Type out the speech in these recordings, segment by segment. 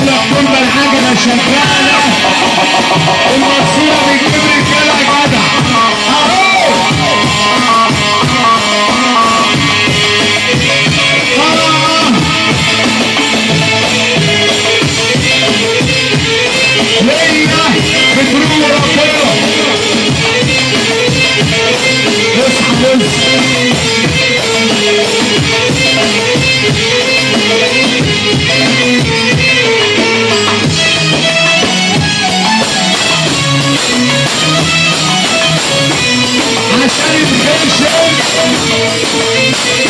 لك طول ما العجله شغاله المقصوره بتجيب رجاله جدع اهو آه. هي بتروح ربنا اصحى بص عشان الخشب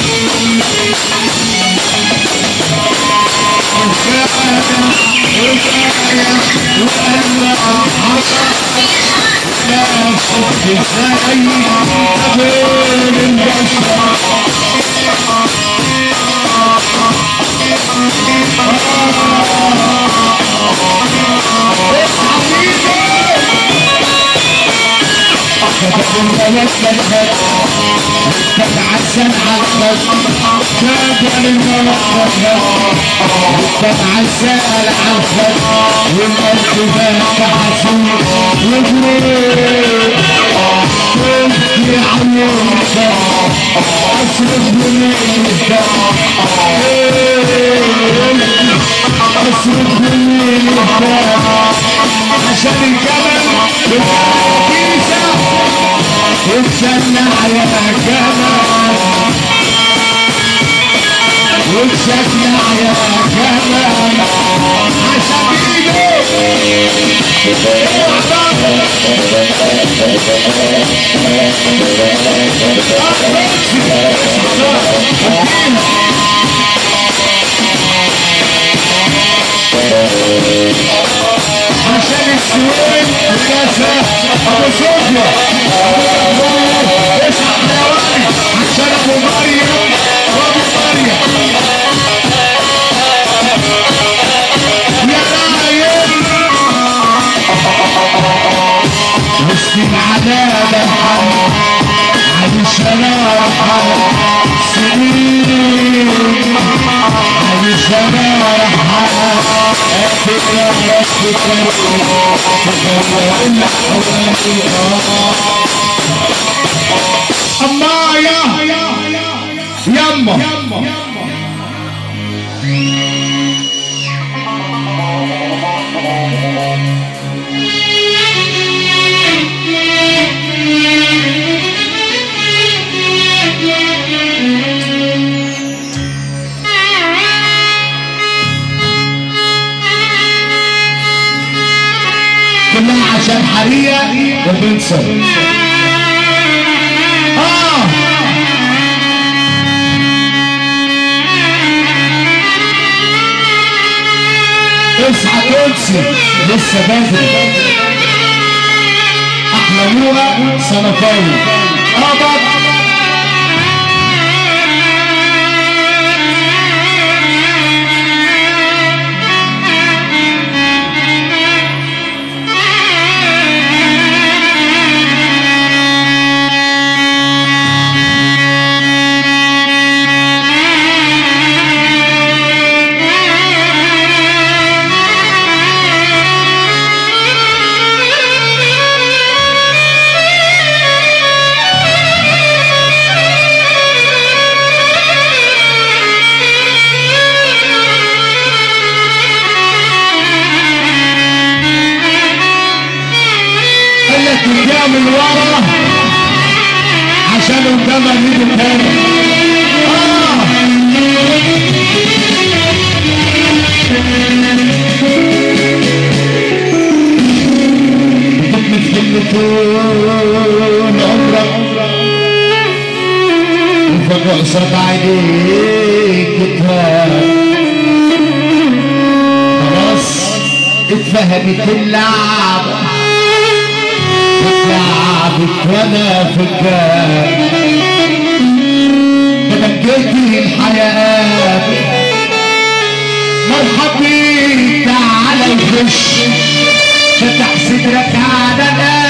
عسل عسل كاد المرحب عسل عسل والقلب بات حسود وجريت كنت عيونك اصرف منك اصرف منك عشان الجبل والكنيسة وتسمع يا جمال وتسمع يا جمال عشان ايده عشان السويد والكاسة ابو صوفيا اسمع حيواني عشان ابو مريم وابو مريم يا رايم وسط العذاب الحرب على الشرارة سنين على الشرارة أما يا يما كلها عشان حرية وبنسى آه اصحى تونسي لسه بدري احلى نوره صنفاوي قبض خلت ترجع من ورا عشان قدامها يجي تاني آه. حكمة كلمتون عمرك وفجأة قصاد عينيك كتاب خلاص اتفهمت اللعبة اتلعبت وانا في الجاب تبكيتي الحياة مرحب بيك تعالى وخش فتح صدرك على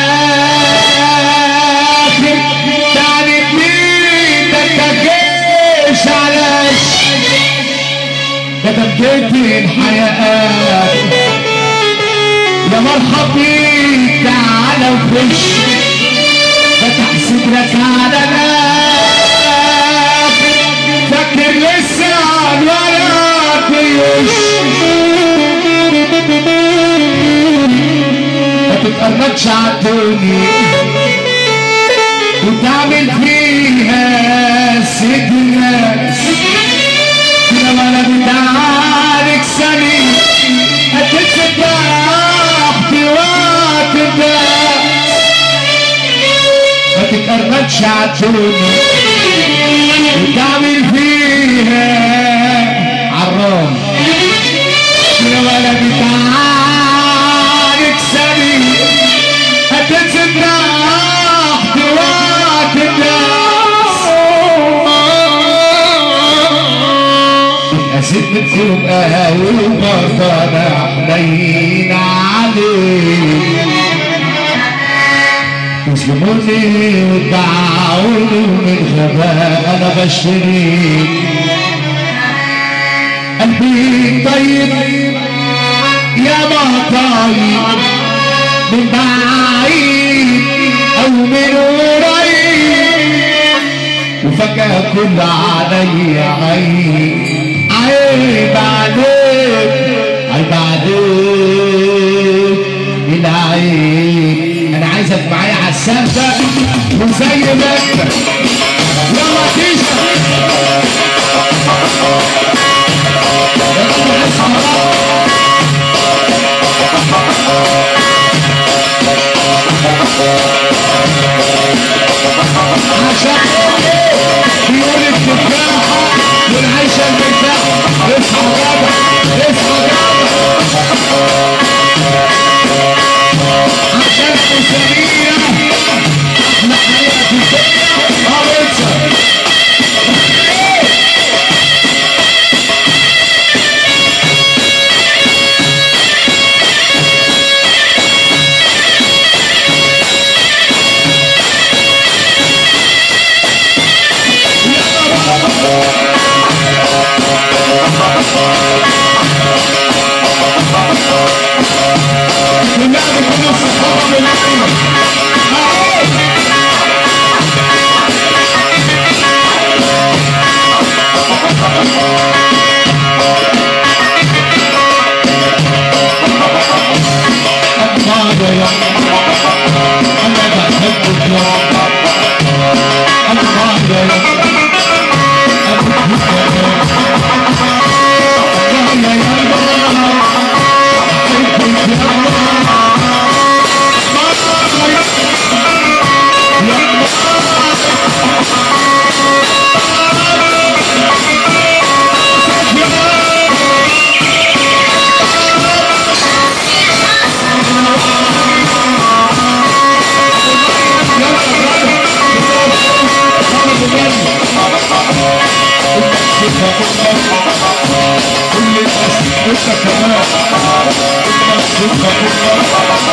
الاخر تاني بيدك تجيش علاش تبكيتي الحياة يا مرحب بيك تعالى وخش فتح صدرك على ناس فاكر لسه الولد بيوش ما تتقربش عالدنيا وتعمل فيها سيد الناس كده ولا بتعارك سنين هتتصدق في وقت الناس ما تتقربش عالدنيا وتعمل فيها عرام كده ولا بتعارك سنين هتتصدق في وقت الناس أسد بتكون قهوة وبرضانا حنين عليك يسلموني ويدعوني من غباء أنا بشتريك قلبي طيب يا ما طيب من بعيد أو من قريب وفجأة كل علي عيب عيب عليك عيب عليك العيب انا عايزك معايا على السقف وزي ما انت يلا تيشا عشان بيقول التفاحة والعيشة المرتاحة اصحى جدع اصحى جدع عشان حسامية احنا حياة في الدنيا اه انسى كلها بكل الصحابة بالعين الله يا أنا بحبك يا الله يا الله يا كل الناس انت كمان الناس انت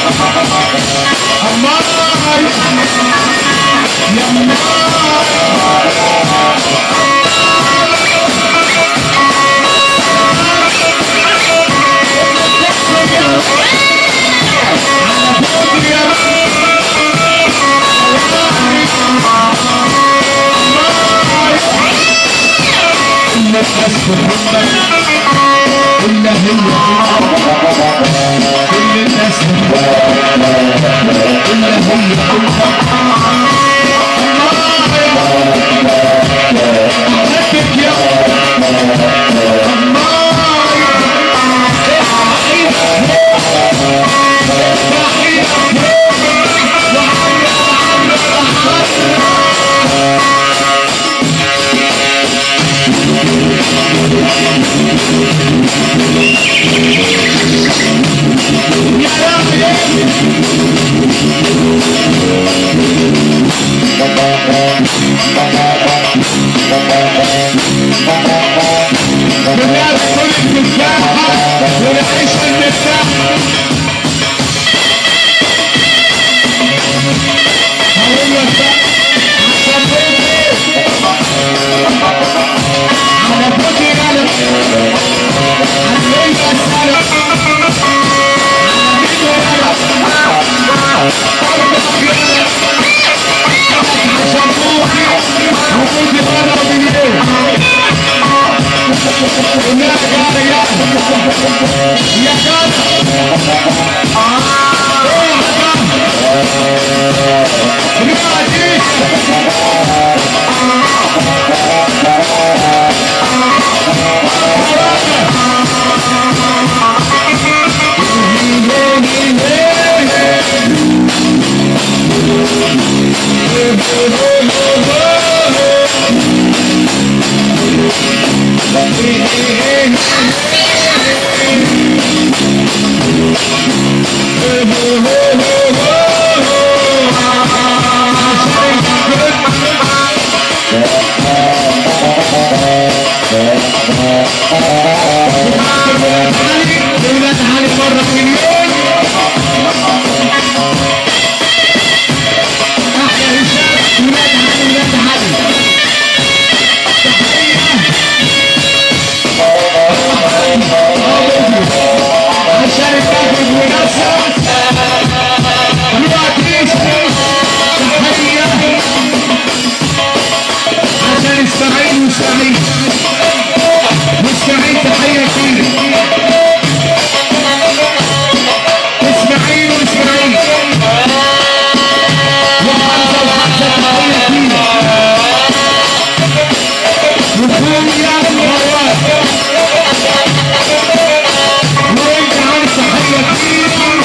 أمار يا أمار على فوق يا إلا الناس تحبك إلا هي كل الناس تحبك إلا هي أحبك يا بالناس كل المفتاحة ونعيش المفتاح هقول لك بقى عشان بيتي على بيتي غلط هتلاقي مسألة على بيتي غلط عشان روحي وجودي بره بالليل يا جارة يا يا جارة ايه يا جارة يا عزيز ولاد علي مرة في اليوم أحلى هشام ولاد علي ولاد علي عشان الفجر ونسى دلوقتي تحية عشان اسماعيل واسماعيل واسماعيل تحية كبيرة اسماعيل واسماعيل وحمزة وحمزة تحية كبيرة وفوقيا مروان وانت عارف تحية كبيرة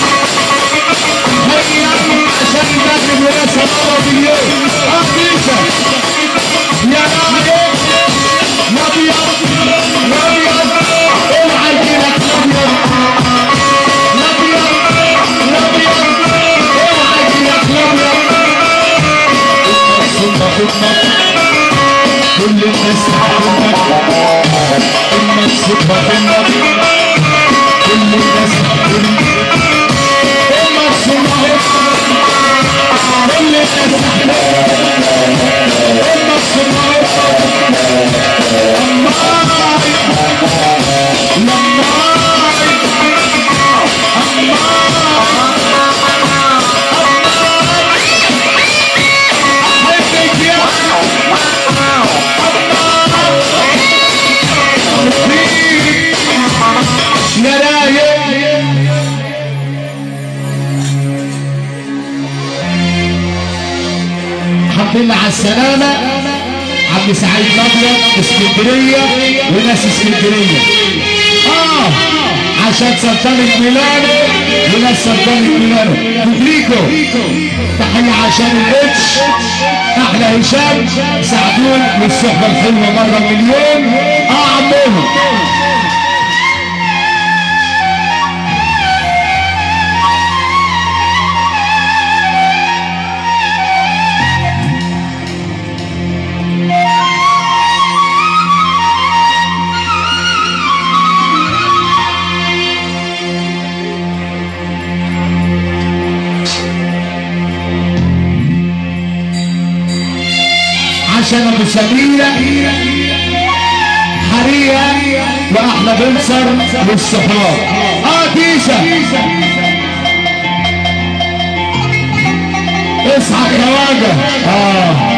تحية عشان المغرب وناس مرة باليوم اه بيشا يا نايم نبيض نبيض اوعى يجيلك نبيض نبيض نبيض اوعى يجيلك نبيض ثم ثم كل الناس تحبك ثم ثم ثم كل الناس تحبك ثم ثم كل الناس تحبك ثم ثم الحمد لله على السلامة عبد سعيد الأبيض اسكندرية وناس اسكندرية اه عشان سلطان ميلانو وناس سلطان ميلانو فيكو تحية عشان الاتش احلى هشام ساعدون للصحبة الحلوة مرة مليون اه عمهم عشان ابو سميرة حرية واحلى بنصر للصحاب اه تيشا اصحى خواجه اه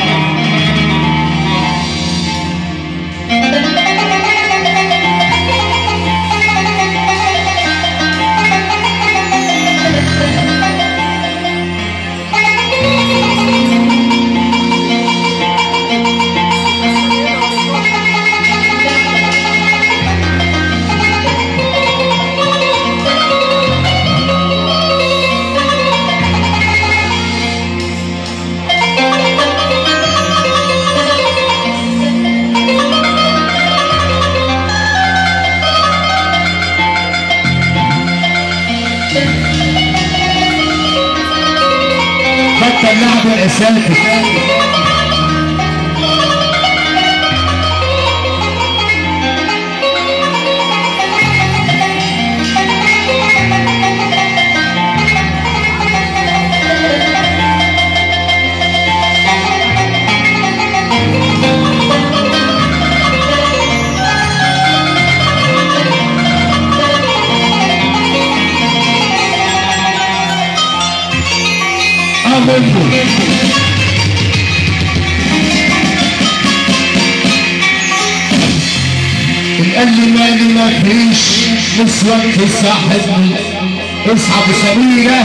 بطل لعب الاساتذ امنه قال لي مالي ما فيش نسوة تصاحبني اصحى بسميرة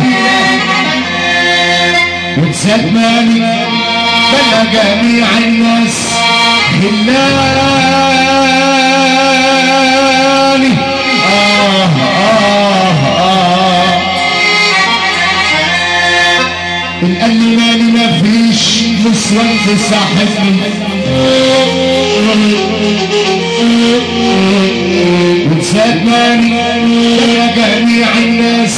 وتساب مالي بلا جميع الناس خلاني آه آه آه قال لي مالي ما فيش نسوة تصاحبني وتساب مالي يا جميع الناس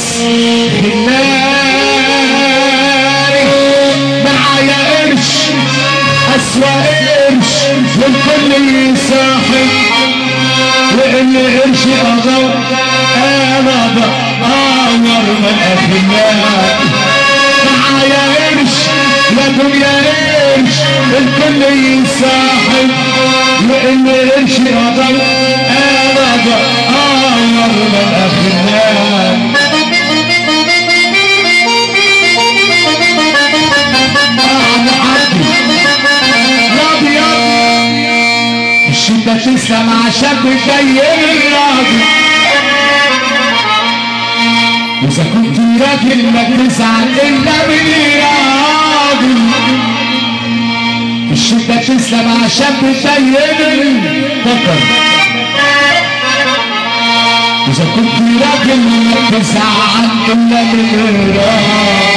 خلاني معايا قرش أسوأ قرش والكل يساحب واللي قرشي أغور أنا بأمر من أخلاق معايا قرش يا دنيا قرش الكل يساحب واللي قرشي أغور أنا بأمر من أخلاق أنا عبدي الابيض الشدة تسلم عشان بتبين الراجل إذا كنت راجل ما تزعل إلا من راجل الشدة تسلم عشان بتبين الذكر إذا كنت راجل ما تزعل إلا من راجل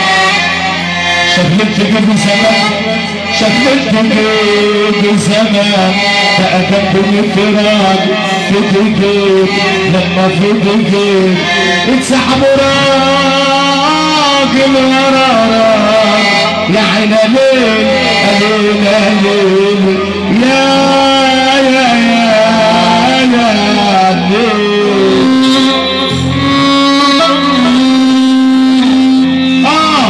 شغلت جيب زمان شغلت جيب زمان فأتت بالانفراد في تجيب لما في تجيب اتسحبوا راجل ورا راجل يا عين ليل ليل ليل يا يا يا يا ليل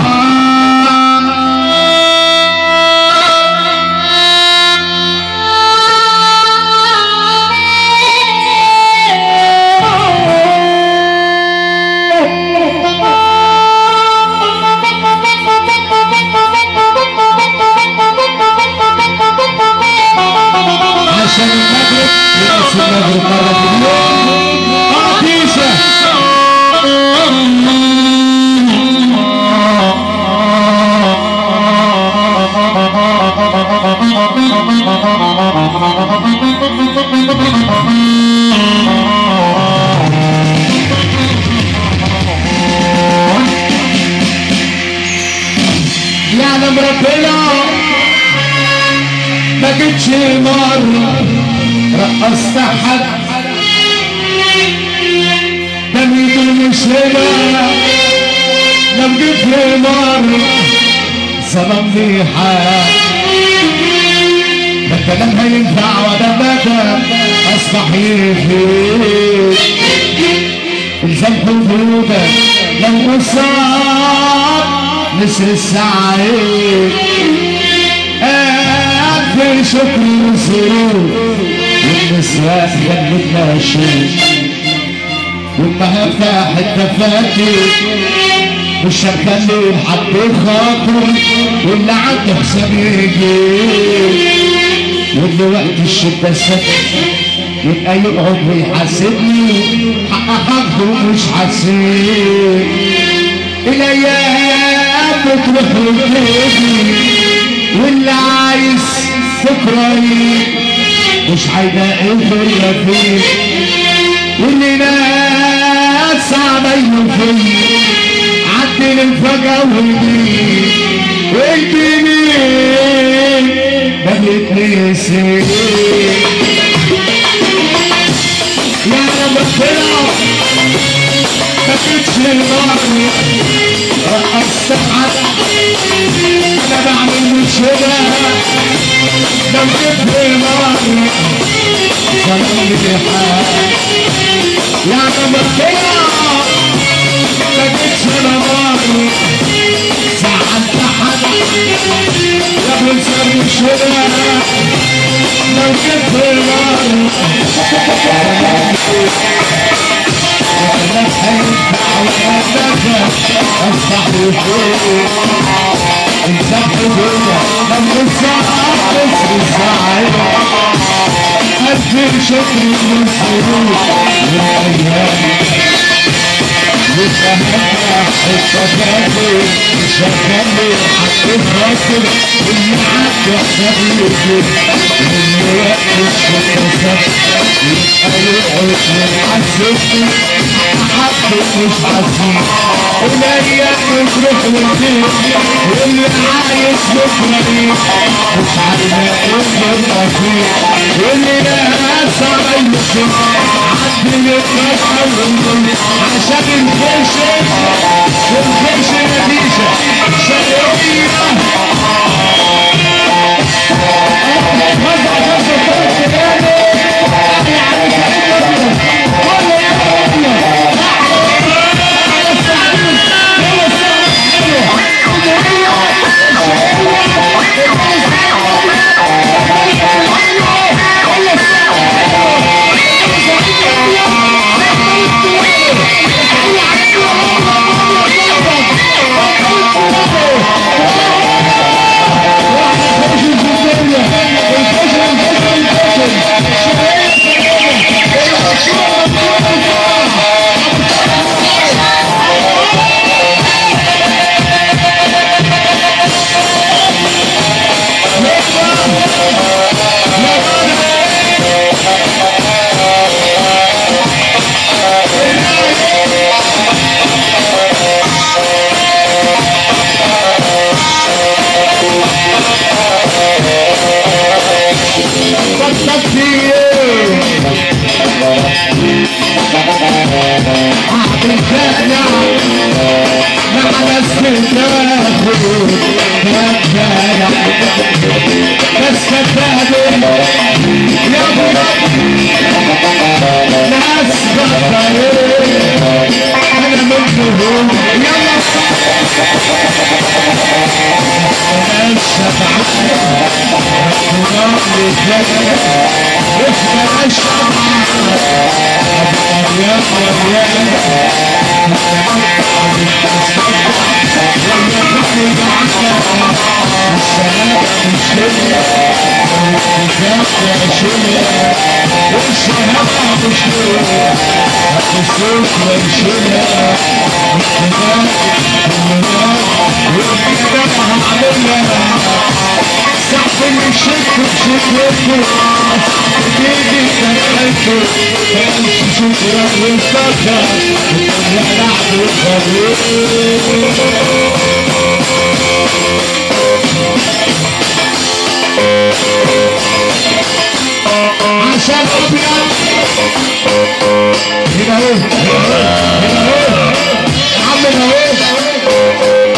عشان المغرب يأس المغرب مرة في اليوم عطيشة يعلم ربنا ما جيتش مرة رقصت حد دميت المشكلة لم جيت مرة ظلمني حد ده الكلام هينفع ولا مدى اصبح يفيد الزم حدودك لو قصار نسر السعيد آه ألف شكر وسرور والنسوان خلتنا شوش والمهفة حتى فاتي مش هنخلي لحد خاطر واللي عنده حساب يجي واللي وقت الشدة سكت يبقى يقعد ويحاسبني حق حقه مش حاسب الايام بتروح وتجي واللي عايز بكره مش هيلاقي الدنيا فيه واللي ناس عمايله فيه عدل الفجأة والدين والجميل ما بيتنسي يا رب ربنا ما كنتش الماضي رقصت حد انا بعمل مش كده لو جبت الماضي ظلمني حال يا رب ربنا ما كنتش الماضي زعلت حد يا ابو سامي شده لو جبت الماضي ألف شكر من سرور للأيام يتهنى التفاكر شغلي حتى الراكب اللي عدى حسابي من وقت الشمس يبقى يقعد ويحسسني حقك مش عزيز الايام تروح وتجي واللي عايز بكره مش هيلاقي يبقى فيه واللي ناس عايز عدل يتفكر عشان الخشب والخشب نتيجة شرعية وزع جزء فرق تاني يعني كأنه كل يوم فكرت في عهد الخدع مع ناس تاخد كفاية بس كفاية يا ابو ناس بطلين انا منهم يلا انا الشبعان الغرام للجنة اسمع الشبعان يا يا سحب الشك بشكلته تيجي تنحكي امشي شكرا والفكر وترجع لعب الخليل عشان ابيض هنا اهو هنا اهو يا عم هنا اهو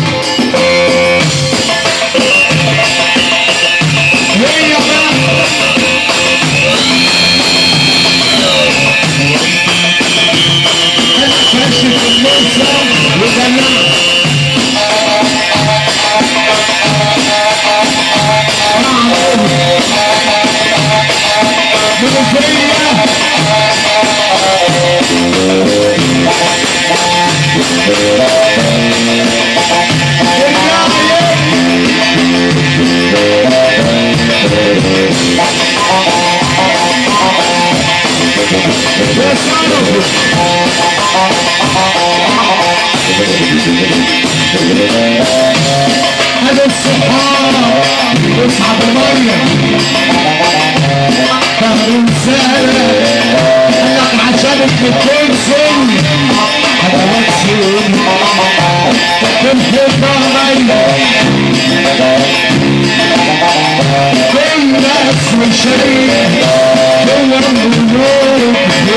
هي بقى كشف اللسه ودلعها صرفوا هذا الصحاب يصعب المية فهر رسالة قال لك عشان الدكتور سن هذا وكسين كنت ضامي في ناس وشريك هو الملوك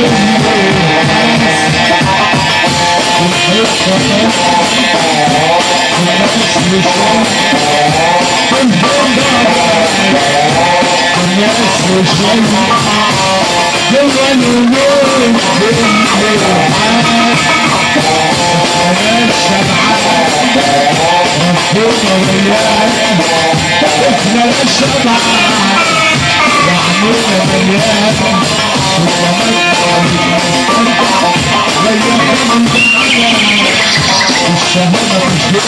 الشهامة مش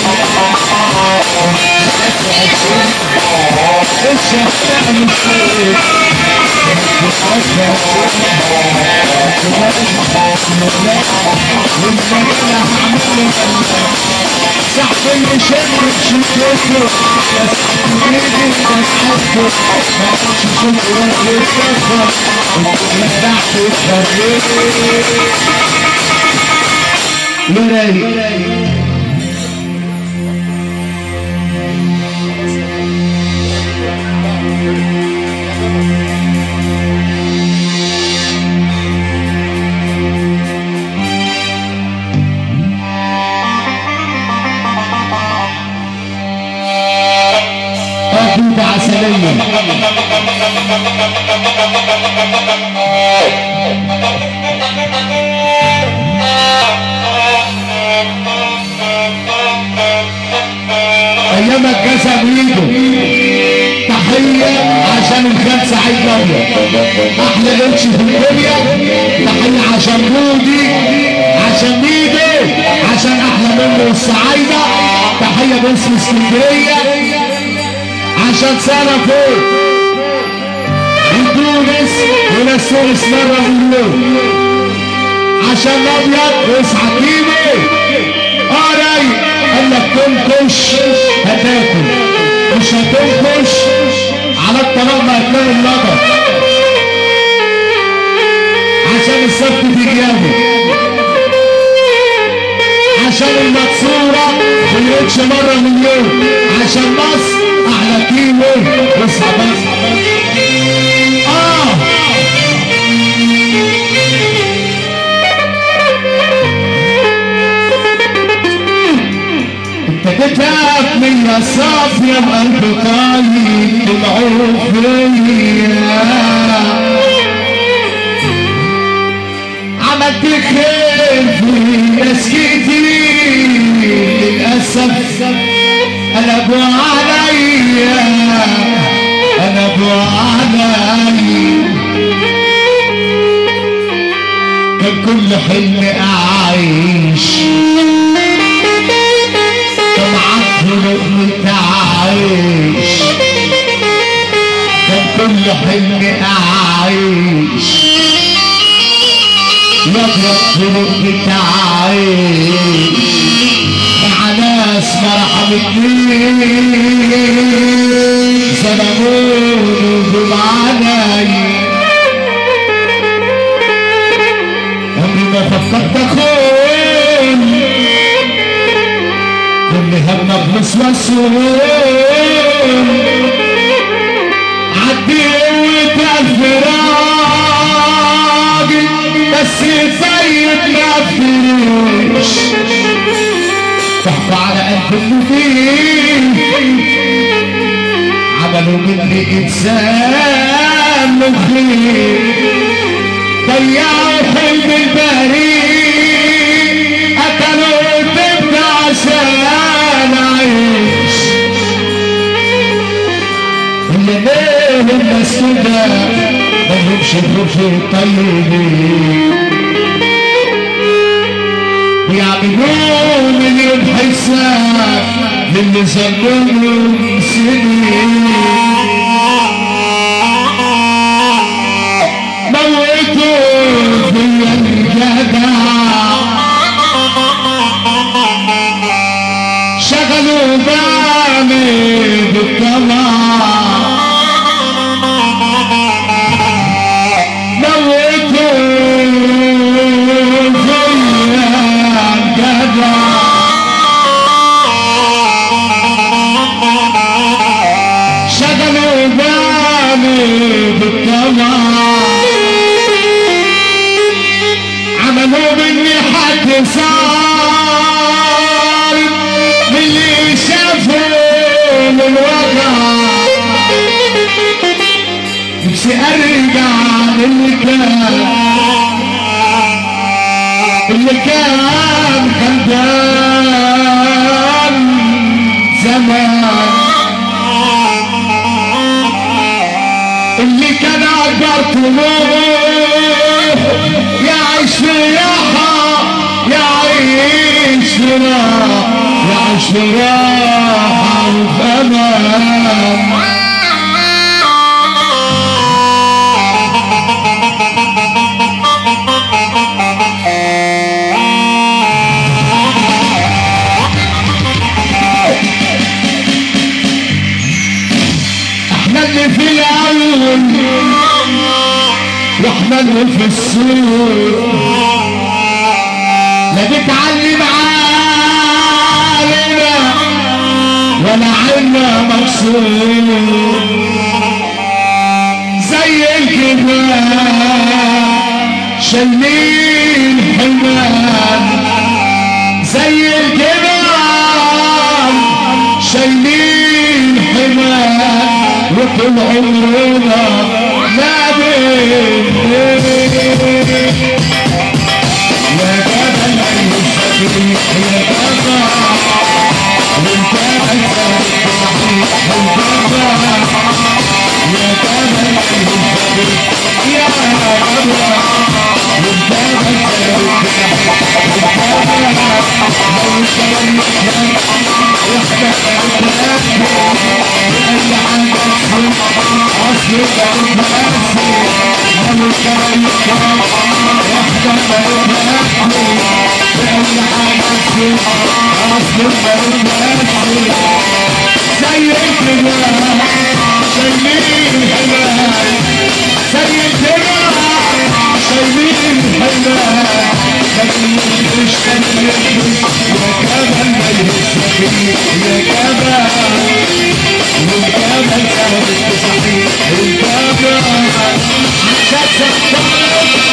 الشهامة مش صاحب اللي شمرك شكوته بس ايدي انت تحبه ما كانش شكرك يتكفر انت تحت الفريق لرايق أكيد عسلية أيام الجسد ويجو تحية عشان الخال سعيد جابر أحلى لبش في الدنيا تحية عشان رودي عشان ميدو عشان أحلى منه السعايدة تحية باسم اسكندرية عشان سنة فوق وتونس وناس تونس مرة باليوم عشان الأبيض يصحى كيلو اه رايق قال لك تنكش هتاكل مش هتنكش على الطلاق ما هتلاقي اللبن عشان السبت تجابه عشان المكسورة مليونش مرة مليون عشان مصر أحلى كيلو واصحى بس آه انت كتاب من يا صافية بقلب طايب العوفية عملت خير في ناس كتير للأسف قلبوا عليا قلبوا عليا كان كل حلم أعيش كان عقل لقمة عايش كان كل حلم أعيش يضرب في لقمة عايش مع ناس ما رحمتنيش ظلموني وجم عليا عمري ما فكرت اخون كل هم اخلص واسون عديت الفراق بس طيب ما افتريش تحت على قلب المدير عملوا مني انسان مخيف ضيعوا حلم البريء قتلوا الطفل عشان اعيش اللي ليه الناس كده ملهمش الروح طيبين بيعملوا مليون حساب للي ظلموا سنين موتوا فيا الجدع شغلوا بالي بالطمع موتوا فيا الجدع شغلوا بالي بالطمع عملوا مني حد صار من اللي شافوا من الوجع نفسي ارجع للي كان اللي كان خلدان زمان اللي كان اكبر طموح يعيش في راحة يعيش في راحة يعيش في راحة وفمان احنا اللي في العيون واحنا اللي في السوق لا بتعلم علينا ولا عنا مقصود زي الجبال شايلين حمال زي الجبال شايلين حمال وطول عمرنا ما بين يا جبل المستقيم يا جبل والجبل صحيح والجبل يا جبل المستقيم يا جبل والجبل زي الجبال شايلين الحمال زي الجبال شايلين الحمال لكن مش قادر يا جبل ما يهزك يا جبل والجبل سهل صحيح الجبل عشان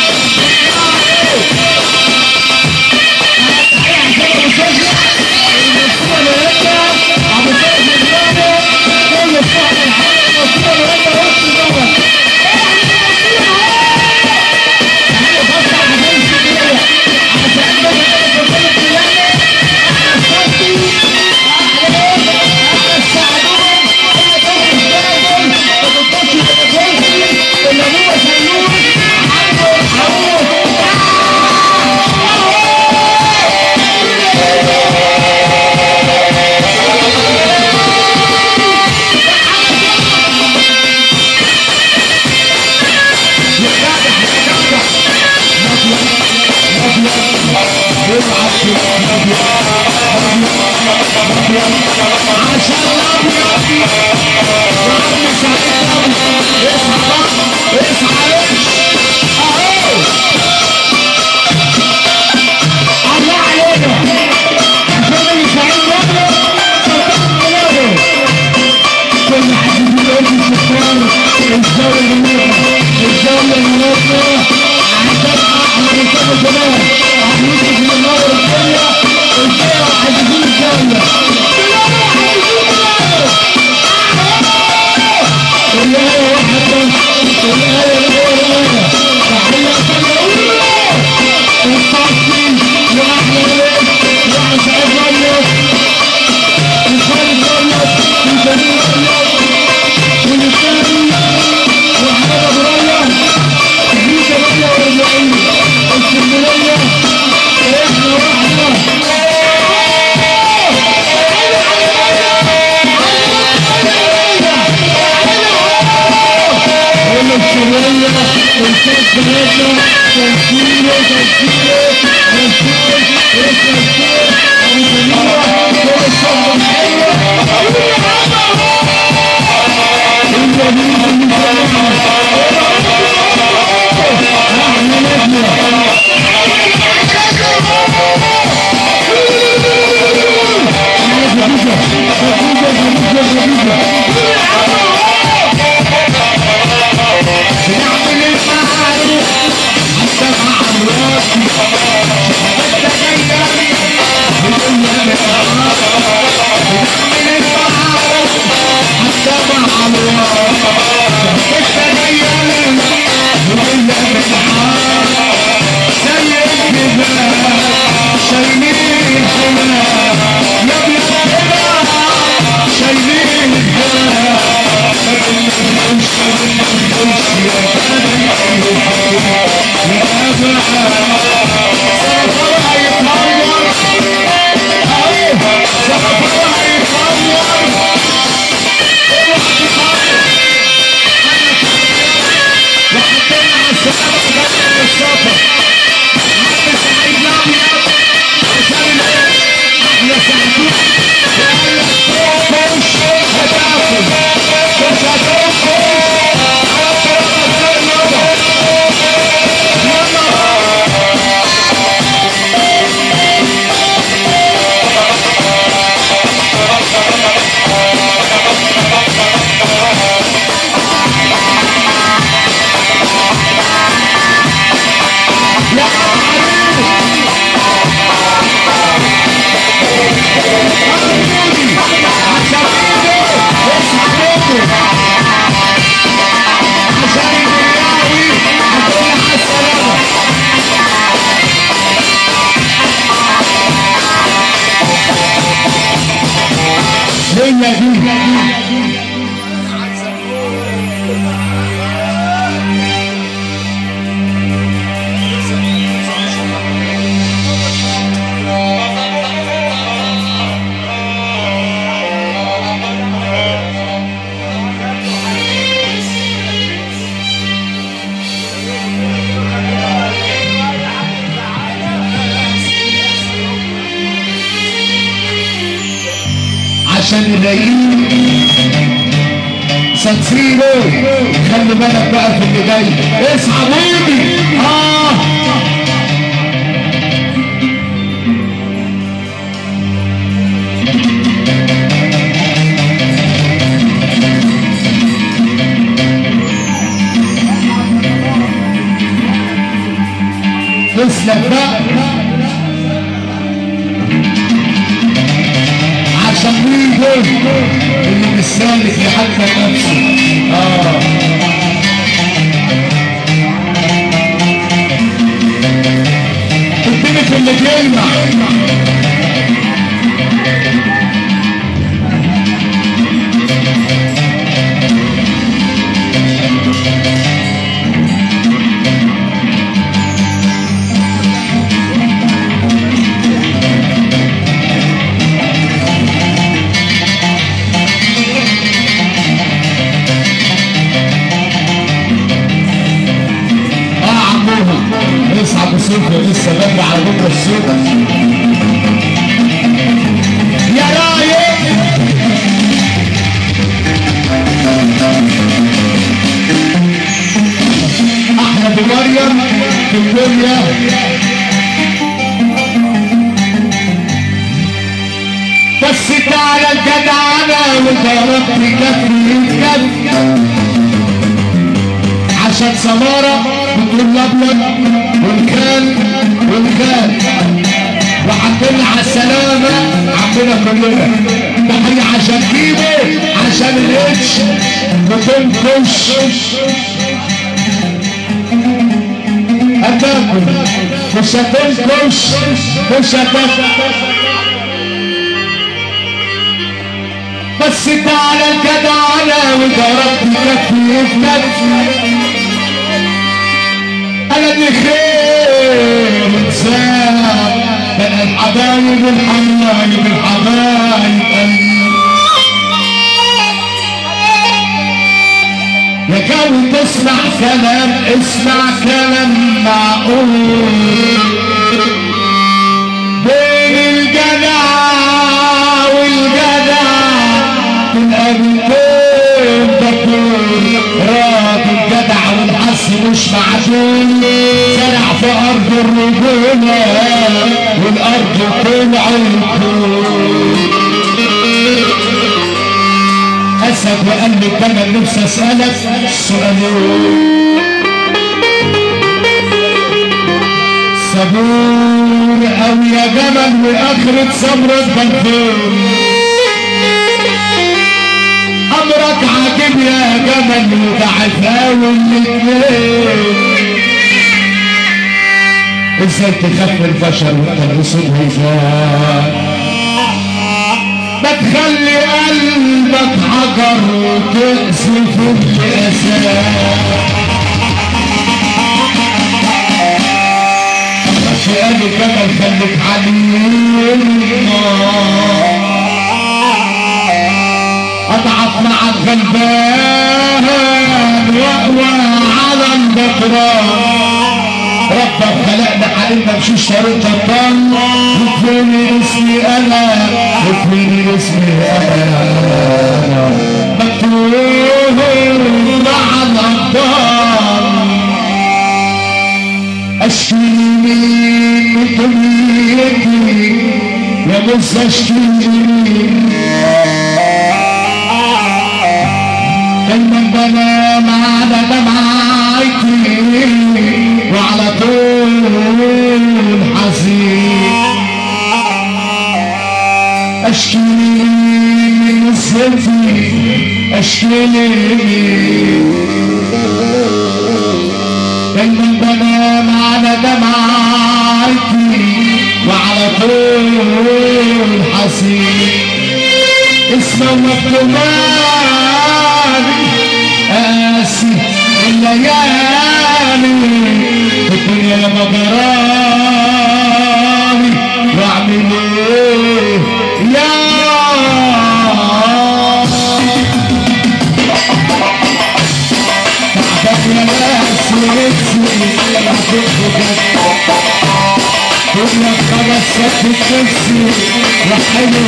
عشان الابيض ورب سعيد اصحى اصحى اهو الله علينا عشان اللي سعيد الابيض صدقنا عليه كل حد بيقول في السكر الزاوية المنوطة الزاوية المنوطة عشان احنا نسمي زمان هنوصل في النار الدنيا الزاوية عايزين الزاوية الآية واحدة الآية الأولى تحية الأولى الصافي وأحلى بيت وأسعد رميت وخالد رميت وجميل رميت والثاني وأحمد أبو ريا إدريس رمية ورجعين السندرية وإحنا واحدة ولا الشرية والكاس بلادنا تنسيره تنسيره الجديدة بنعمل المعروف حتى مع الراجل انت جاي بنقول لك بنعمل المعروف حتى مع الراجل انت جاي بنقول لك زي الجبال شايلين الحمام يا ابيض كده شايلين الحمام ما بنقولش ما بنقولش يا جدع سفر هيتطور اهو سفر هيتطور وحطينا على السلامة بدل السفر عم سعيد الابيض عشان احلى ساعتين وقال لك خش هتاكل مش هتاكل يا هي دي عشان الرئيس سانسيرو خلي بالك بقى في اللي جاي اصحى بيبي اه تسلم بقى عشان مين دول اللي مش سالك لحتى نفسه اه اديني في اللي بيلمع اه عموها اصحى بصوفيا لسه بدري على بكره الصبح يا رايق احمد ومريم في الدنيا بس تعالى الجدعنة وضربت كفي كفي عشان سمارة بتقول الابيض والكان والكان وحطينا على السلامة عندنا كلنا تحية عشان كيمو عشان الاتش بتنكش هتاكل مش هتنكش مش هتاكل بس تعالى الجدعنة وضربت كفي في نفسي انا دي خير انسان ده الحبايب الحبايب الحبايب يا كون تسمع كلام اسمع كلام معقول بين الجدع والجدع تبقى بتكون بكون راجل جدع والحس مش معدول زرع في ارض الرجوله والارض طلع الكون قال لي كان نفسي اسالك سؤالين صبور او يا جمل واخرة صبرك بنفور امرك عاجب يا جمل وضعفاوي الاتنين ازاي تخاف من البشر وانت الرسول هيفان ما تخلي قلبك حجر وتقذف الاساس شقال الجبل خليك عليم اضعف مع الغلبان واقوى على البطران ربك خلقنا حقيقة مشيش طريق الضل وفيني اسمي انا وفيني اسمي انا مكتوب مع الابطال اشكيني من دنيتي يا بص اشكيني دايما بنام على دمعتي وعلى طول حزين اشكيني من نسيتي اشكيني دايما بنام على دمعتي وعلى طول حزين اسمه مكتوبان قاسي الليالي الدنيا يا مجراني واعمل ايه يا تعبان يا ناس ونفسي بعدين بجد كل خلاص سكت نفسي وحلو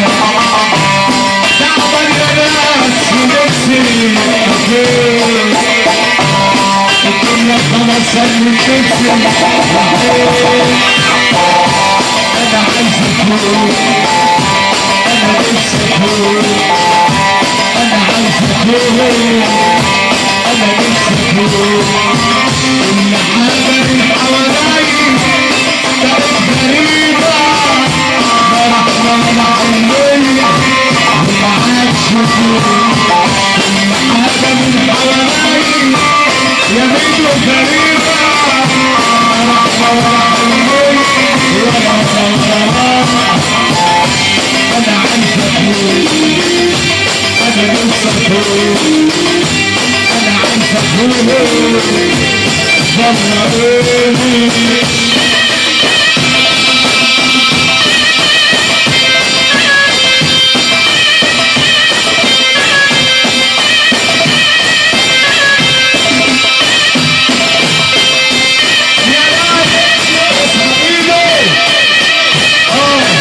تعبان يا ناس ونفسي بعدين الدنيا خلاص سكت نفسي وحلو انا عايز اكون انا نفسي اكون انا عايز اكون انا نفسي اكون كل حاجه من حواليا بقت غريبه فرحنا ومعلميه وما عادش فيه كل حاجه من حواليا يا بنت غريبه فرحنا ومعلميه ولا صورات انا عايز اكون انا نفسي اكون انا عايز اكون ضروري يا ناس اسمعيني اه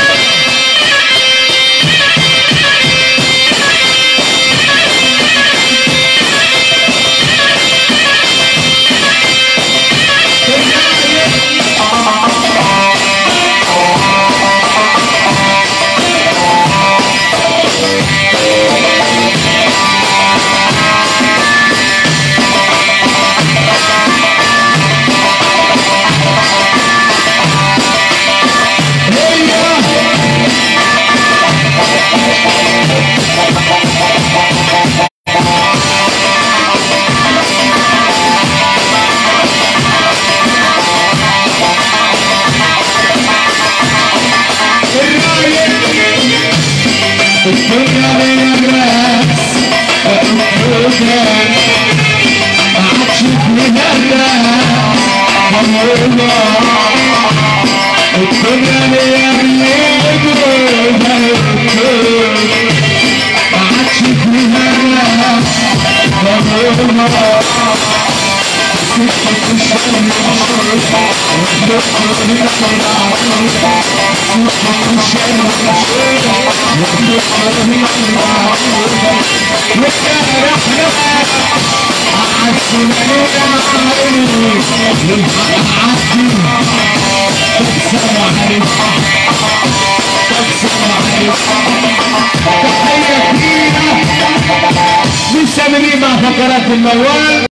هي الدنيا من الناس الدنيا ما عادش فيها الناس الدنيا ليا بيجروا ما عادش فيها الناس سكة الشر تحية كبيرة مع فقرات الموال